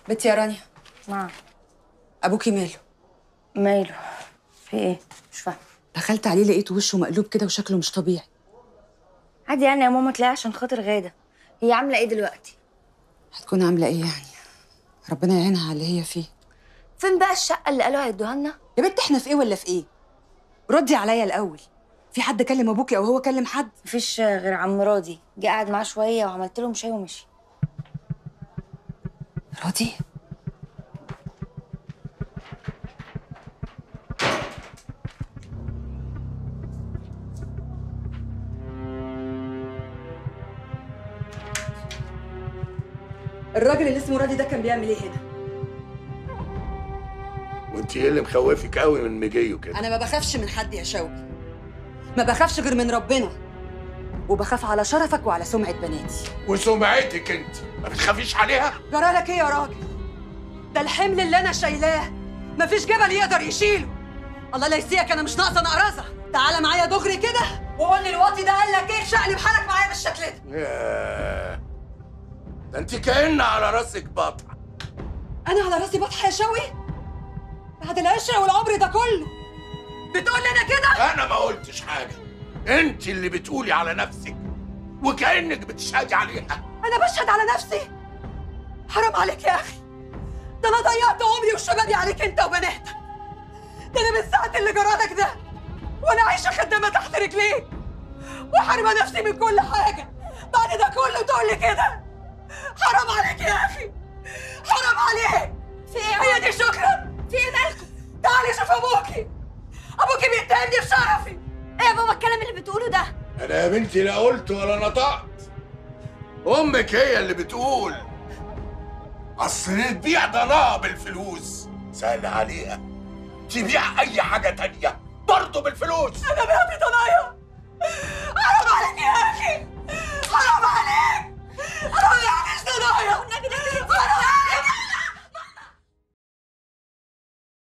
بنتي يا رانيا نعم ابوكي ماله ماله في ايه مش فاهمه دخلت عليه لقيت وشه مقلوب كده وشكله مش طبيعي عادي يعني يا ماما تلاقي عشان خاطر غاده هي عامله ايه دلوقتي هتكون عامله ايه يعني ربنا يعينها على اللي هي فيه فين بقى الشقه اللي قالوا هيدوها لنا يا بنت احنا في ايه ولا في ايه ردي عليا الاول في حد كلم ابوكي او هو كلم حد مفيش غير عم راضي جه قعد معاه شويه وعملت لهم شاي ومشي راضي الراجل اللي اسمه راضي ده كان بيعمل ايه هنا وانت ايه اللي مخوفك قوي من مجيه كده انا ما بخافش من حد يا شوقي ما بخافش غير من ربنا وبخاف على شرفك وعلى سمعة بناتي وسمعتك انت ما بتخافيش عليها جرالك ايه يا راجل ده الحمل اللي انا شايلاه مفيش جبل يقدر يشيله الله لا يسيك انا مش ناقصه نقرزه تعالى معايا دغري كده وقول لي الواطي ده قال لك ايه شقلب حالك معايا بالشكل ده ياه. ده انت كأن على راسك بطع انا على راسي بطحه يا شوقي بعد العشره والعمر ده كله بتقول لي انا كده انا ما قلتش حاجه انت اللي بتقولي على نفسك وكأنك بتشهدي عليها انا بشهد على نفسي حرام عليك يا اخي ده انا ضيعت عمري وشبابي عليك انت وبناتك ده انا من ساعه اللي جرالك ده وانا عايشه خدامه تحت رجليك وحارمه نفسي من كل حاجه بعد ده كله تقول لي كده حرام عليك يا اخي حرام عليك في ايه هي دي شكرا في ايه مالكم تعالي شوف ابوكي ابوكي بيتهمني بشرفي ايه يا بابا الكلام اللي بتقوله ده انا يا بنتي لا قلت ولا نطقت امك هي اللي بتقول اصل تبيع ضناها بالفلوس سهل عليها تبيع اي حاجه تانية